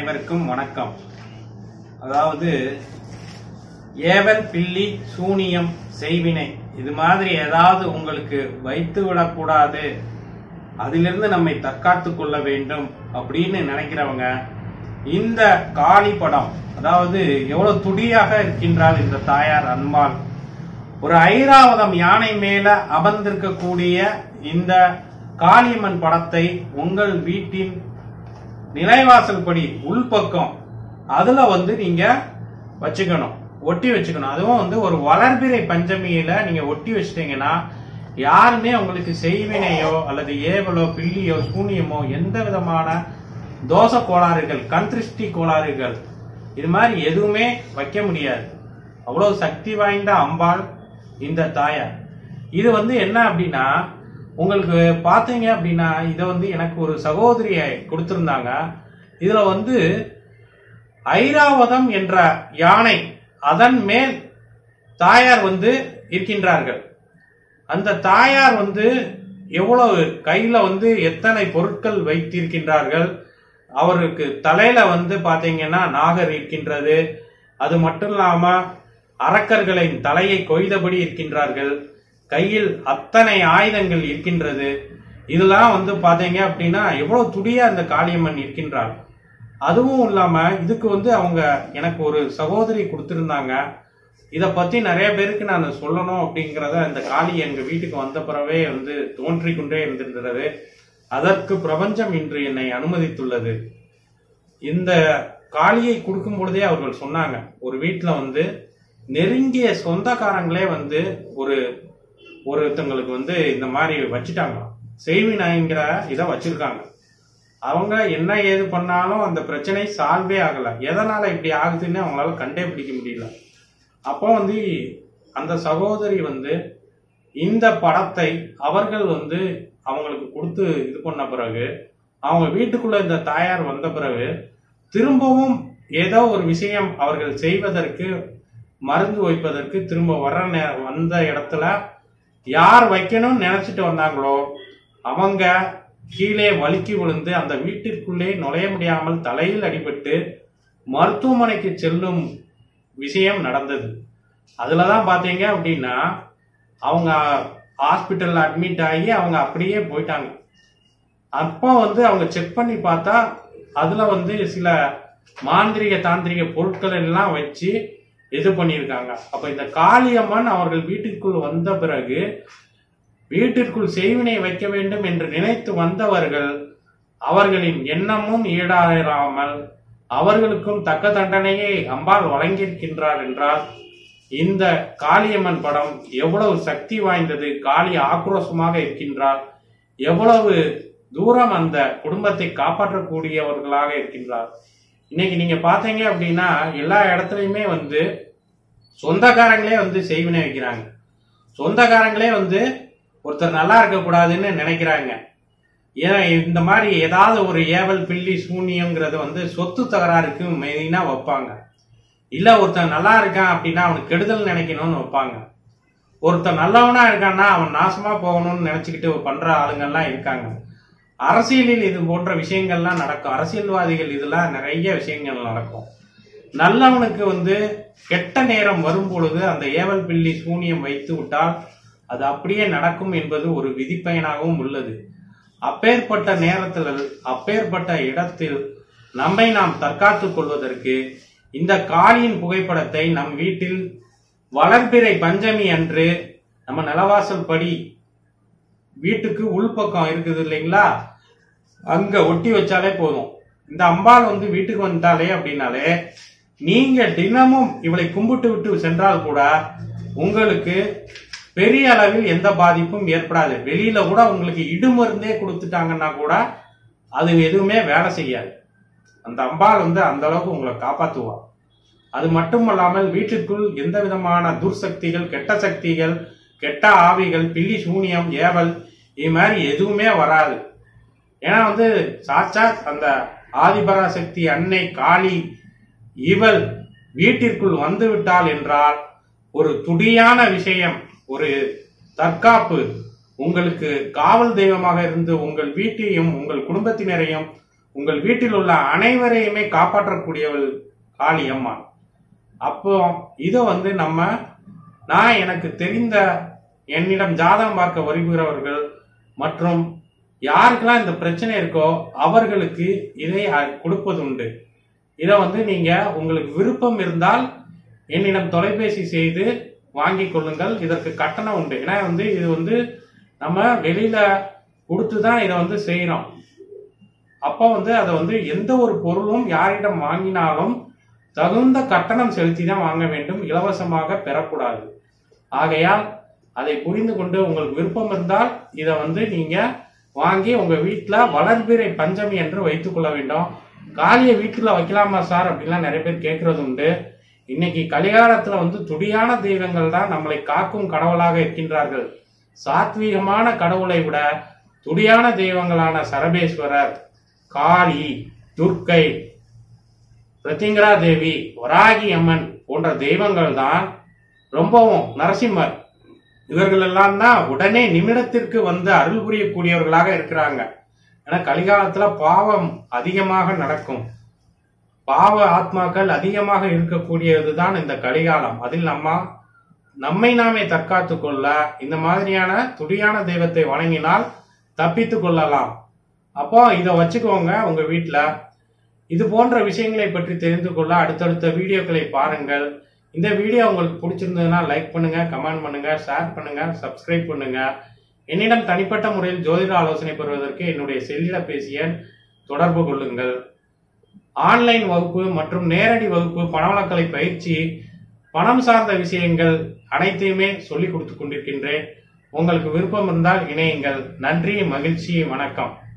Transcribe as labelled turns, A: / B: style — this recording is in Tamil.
A: அனைவருக்கும் வணக்கம் அதாவது ஏவல் பில்லி சூனியம் செய்வினை இது மாதிரி ஏதாவது உங்களுக்கு வைத்து விடக்கூடாது அதிலிருந்து நம்மை தற்காத்துக் கொள்ள வேண்டும் அப்படின்னு நினைக்கிறவங்க இந்த காளி படம் அதாவது எவ்வளவு துடியாக இருக்கின்றாள் இந்த தாயார் அன்பாள் ஒரு ஐராவதம் யானை மேல அமர்ந்திருக்கக்கூடிய இந்த காளியம்மன் படத்தை உங்கள் வீட்டின் நிலைவாசல் படி உள்பக்கம் அதுல வந்து நீங்க வச்சுக்கணும் ஒட்டி வச்சுக்கணும் அதுவும் வந்து ஒரு வளர்பிறை பஞ்சமியில நீங்க ஒட்டி வச்சிட்டீங்கன்னா யாருமே உங்களுக்கு செய்வினையோ அல்லது ஏவலோ பில்லியோ சூனியமோ எந்த விதமான தோச கோளாறுகள் கண்திருஷ்டி கோளாறுகள் இது மாதிரி எதுவுமே வைக்க முடியாது அவ்வளவு சக்தி வாய்ந்த அம்பாள் இந்த தாயார் இது வந்து என்ன அப்படின்னா உங்களுக்கு பார்த்தீங்க அப்படின்னா இதை வந்து எனக்கு ஒரு சகோதரியை கொடுத்திருந்தாங்க இதுல வந்து ஐராவதம் என்ற யானை அதன் மேல் தாயார் வந்து இருக்கின்றார்கள் அந்த தாயார் வந்து எவ்வளவு கையில வந்து எத்தனை பொருட்கள் வைத்திருக்கின்றார்கள் அவருக்கு தலையில வந்து பாத்தீங்கன்னா நாகர் இருக்கின்றது அது மட்டும் இல்லாம அரக்கர்களின் தலையை கொய்தபடி இருக்கின்றார்கள் கையில் அத்தனை ஆயுதங்கள் இருக்கின்றது இதெல்லாம் வந்து பாத்தீங்க அப்படின்னா எவ்வளவு துடியா அந்த காளியம்மன் இருக்கின்றாள் அதுவும் இல்லாம இதுக்கு வந்து அவங்க எனக்கு ஒரு சகோதரி கொடுத்திருந்தாங்க இத பத்தி நிறைய பேருக்கு நான் சொல்லணும் அப்படிங்கறத இந்த காளி எங்க வீட்டுக்கு வந்த பிறவே வந்து தோன்றிக் கொண்டே இருந்திருக்கிறது அதற்கு பிரபஞ்சம் இன்று என்னை அனுமதித்துள்ளது இந்த காளியை கொடுக்கும் பொழுதே அவர்கள் சொன்னாங்க ஒரு வீட்டுல வந்து நெருங்கிய சொந்தக்காரங்களே வந்து ஒரு ஒருத்தங்களுக்கு வந்து இந்த மாதிரி வச்சுட்டாங்க செய்வினாய்ங்கிற இதை வச்சிருக்காங்க அவங்க என்ன ஏது பண்ணாலும் அந்த பிரச்சனை சால்வே ஆகல எதனால இப்படி ஆகுதுன்னு அவங்களால கண்டே பிடிக்க முடியல அப்போ வந்து அந்த சகோதரி வந்து இந்த படத்தை அவர்கள் வந்து அவங்களுக்கு கொடுத்து இது பண்ண பிறகு அவங்க வீட்டுக்குள்ள இந்த தாயார் வந்த பிறகு திரும்பவும் ஏதோ ஒரு விஷயம் அவர்கள் செய்வதற்கு மருந்து வைப்பதற்கு திரும்ப வர நே- வந்த இடத்துல யார் வைக்கணும்னு நினைச்சிட்டு வந்தாங்களோ அவங்க கீழே வழுக்கி விழுந்து அந்த வீட்டிற்குள்ளே நுழைய முடியாமல் தலையில் அடிபட்டு மருத்துவமனைக்கு செல்லும் விஷயம் நடந்தது அதுல தான் பாத்தீங்க அப்படின்னா அவங்க ஹாஸ்பிட்டல்ல அட்மிட் ஆகி அவங்க அப்படியே போயிட்டாங்க அப்போ வந்து அவங்க செக் பண்ணி பார்த்தா அதுல வந்து சில மாந்திரிக தாந்திரிக பொருட்கள் எல்லாம் வச்சு இது பண்ணியிருக்காங்க அப்ப இந்த காளியம்மன் அவர்கள் வீட்டிற்குள் வந்த பிறகு வீட்டிற்குள் செய்வினை வைக்க வேண்டும் என்று நினைத்து வந்தவர்கள் அவர்களின் எண்ணமும் ஈடாறாமல் அவர்களுக்கும் தக்க தண்டனையை அம்பாள் வழங்கியிருக்கின்றார் என்றால் இந்த காளியம்மன் படம் எவ்வளவு சக்தி வாய்ந்தது காளி ஆக்ரோஷமாக இருக்கின்றார் எவ்வளவு தூரம் அந்த குடும்பத்தை காப்பாற்றக்கூடியவர்களாக இருக்கின்றார் இன்னைக்கு நீங்க பாத்தீங்க அப்படின்னா எல்லா இடத்துலயுமே வந்து சொந்தக்காரங்களே வந்து செய்வினை வைக்கிறாங்க சொந்தக்காரங்களே வந்து ஒருத்தர் நல்லா இருக்கக்கூடாதுன்னு நினைக்கிறாங்க ஏன்னா இந்த மாதிரி ஏதாவது ஒரு ஏவல் பில்லி சூனியங்கிறத வந்து சொத்து தகராறுக்கு மெயினா வைப்பாங்க இல்ல ஒருத்தன் நல்லா இருக்கான் அப்படின்னா அவனுக்கு கெடுதல் நினைக்கணும்னு வைப்பாங்க ஒருத்தன் நல்லவனா இருக்கான்னா அவன் நாசமா போகணும்னு நினைச்சுக்கிட்டு பண்ற ஆளுங்கெல்லாம் இருக்காங்க அரசியலில் இது போன்ற விஷயங்கள்லாம் நடக்கும் அரசியல்வாதிகள் இதெல்லாம் நிறைய விஷயங்கள் நடக்கும் நல்லவனுக்கு வந்து கெட்ட நேரம் வரும் பொழுது அந்த ஏவல் பில்லி சூனியம் வைத்து விட்டால் அது அப்படியே நடக்கும் என்பது ஒரு விதிப்பயனாகவும் உள்ளது அப்பேற்பட்ட நேரத்தில் அப்பேற்பட்ட இடத்தில் நம்மை நாம் தற்காத்துக் கொள்வதற்கு இந்த காளியின் புகைப்படத்தை நம் வீட்டில் வளர்பிறை பஞ்சமி அன்று நம்ம நிலவாசல் படி வீட்டுக்கு உள்பக்கம் இருக்குது இல்லைங்களா அங்க ஒட்டி வச்சாலே போதும் இந்த அம்பாள் வந்து வீட்டுக்கு வந்துட்டாலே அப்படின்னாலே நீங்க தினமும் இவளை கும்பிட்டு விட்டு சென்றால் கூட உங்களுக்கு பெரிய அளவில் எந்த பாதிப்பும் ஏற்படாது வெளியில கூட உங்களுக்கு இடுமருந்தே கொடுத்துட்டாங்கன்னா கூட அது எதுவுமே வேலை செய்யாது அந்த அம்பாள் வந்து அந்த அளவுக்கு உங்களை காப்பாத்துவா அது மட்டுமல்லாமல் வீட்டிற்குள் எந்த விதமான துர்சக்திகள் கெட்ட சக்திகள் கெட்ட ஆவிகள் பில்லி சூனியம் ஏவல் இது மாதிரி எதுவுமே வராது ஏன்னா வந்து சாட்சாத் அந்த ஆதிபராசக்தி அன்னை காளி இவள் வீட்டிற்குள் வந்து விட்டாள் என்றால் ஒரு துடியான விஷயம் ஒரு தற்காப்பு உங்களுக்கு காவல் தெய்வமாக இருந்து உங்கள் வீட்டையும் உங்கள் குடும்பத்தினரையும் உங்கள் வீட்டில் உள்ள அனைவரையுமே காப்பாற்றக்கூடியவள் காளி அம்மாள் அப்போ இதை வந்து நம்ம நான் எனக்கு தெரிந்த என்னிடம் ஜாதகம் பார்க்க வருகிறவர்கள் மற்றும் யாருக்கெல்லாம் இந்த பிரச்சனை இருக்கோ அவர்களுக்கு இதை அ- கொடுப்பதுண்டு இதை வந்து நீங்க உங்களுக்கு விருப்பம் இருந்தால் என்னிடம் தொலைபேசி செய்து வாங்கிக் கொள்ளுங்கள் இதற்கு கட்டணம் உண்டு ஏன்னா வந்து இது வந்து நம்ம வெளியில கொடுத்து தான் இதை வந்து செய்யறோம் அப்போ வந்து அதை வந்து எந்த ஒரு பொருளும் யாரிடம் வாங்கினாலும் தகுந்த கட்டணம் செலுத்தி தான் வாங்க வேண்டும் இலவசமாக பெறக்கூடாது ஆகையால் அதை புரிந்து கொண்டு உங்களுக்கு விருப்பம் இருந்தால் இதை வந்து நீங்க வாங்கி உங்க வீட்டுல வளர்பிறை பஞ்சமி என்று வைத்துக் கொள்ள வேண்டும் காளியை வீட்டுல வைக்கலாமா சார் அப்படிலாம் நிறைய பேர் கேட்கறது உண்டு இன்னைக்கு கலிகாலத்துல வந்து துடியான தெய்வங்கள் தான் நம்மளை காக்கும் கடவுளாக இருக்கின்றார்கள் சாத்வீகமான கடவுளை விட துடியான தெய்வங்களான சரபேஸ்வரர் காளி துர்க்கை பிரத்திங்கரா தேவி வராகி அம்மன் போன்ற தெய்வங்கள் தான் ரொம்பவும் நரசிம்மர் இவர்கள் எல்லாம் தான் உடனே நிமிடத்திற்கு வந்து அருள் புரியக்கூடியவர்களாக இருக்கிறாங்க ஏன்னா கலிகாலத்துல பாவம் அதிகமாக நடக்கும் பாவ ஆத்மாக்கள் அதிகமாக இருக்கக்கூடியதுதான் இந்த கலிகாலம் அதில் நம்ம நம்மை நாமே தற்காத்து கொள்ள இந்த மாதிரியான துடியான தெய்வத்தை வணங்கினால் தப்பித்து கொள்ளலாம் அப்போ இதை வச்சுக்கோங்க உங்க வீட்டில் இது போன்ற விஷயங்களை பற்றி தெரிந்து கொள்ள அடுத்தடுத்த வீடியோக்களை பாருங்கள் இந்த வீடியோ உங்களுக்கு பிடிச்சிருந்ததுன்னா லைக் பண்ணுங்க கமெண்ட் பண்ணுங்க ஷேர் பண்ணுங்க சப்ஸ்கிரைப் பண்ணுங்க என்னிடம் தனிப்பட்ட முறையில் ஜோதிட ஆலோசனை பெறுவதற்கு என்னுடைய செல்லிடபேசி எண் தொடர்பு கொள்ளுங்கள் ஆன்லைன் வகுப்பு மற்றும் நேரடி வகுப்பு பணவளக்கலை பயிற்சி பணம் சார்ந்த விஷயங்கள் அனைத்தையுமே சொல்லிக் கொடுத்து கொண்டிருக்கின்றேன் உங்களுக்கு விருப்பம் இருந்தால் இணையுங்கள் நன்றி மகிழ்ச்சி வணக்கம்